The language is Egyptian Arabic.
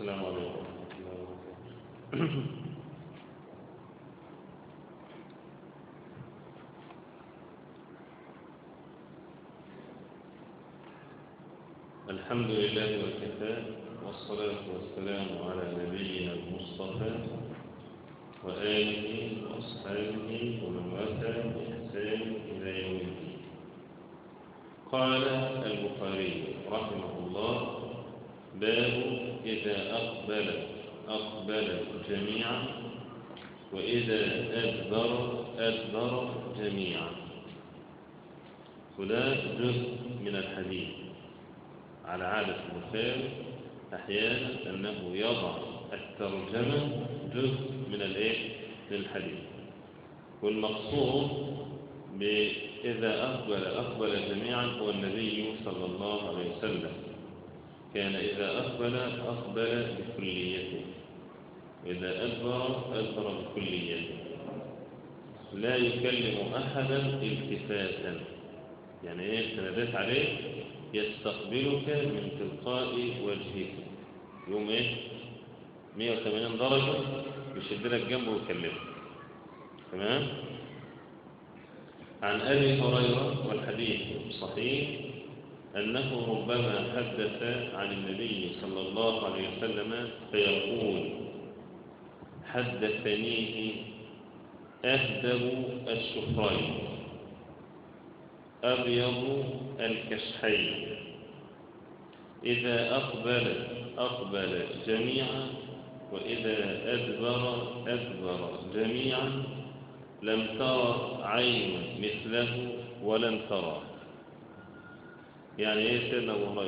السلام عليكم ورحمة الله وبركاته الحمد لله وكفى والصلاة والسلام على نبينا المصطفى وآله وأصحابه ومن والاه بإحسان إلى يوم الدين قال البخاري رحمه الله باب إذا أقبل أقبل جميعا وإذا أدبر أدبر جميعا وده جزء من الحديث على عادة البخاري أحيانا أنه يضع الترجمة جزء من الإيه؟ من الحديث والمقصود بإذا أقبل أقبل جميعا هو النبي صلى الله عليه وسلم كان إذا أقبل أقبل بكليته وإذا أدبر أدبر بكليته لا يكلم أحدا التفاتا يعني إيه تناديت عليه يستقبلك من تلقاء وجهك يوم إيه 180 درجة يشد لك جنبه ويكلمك تمام عن أبي هريرة والحديث صحيح أنه ربما حدث عن النبي صلى الله عليه وسلم فيقول حدثنيه أهدب الشفرين أبيض الكشحين إذا أقبل أقبل جميعا وإذا أدبر أدبر جميعا لم ترى عين مثله ولن ترى يعني ايه سيدنا ابو هريره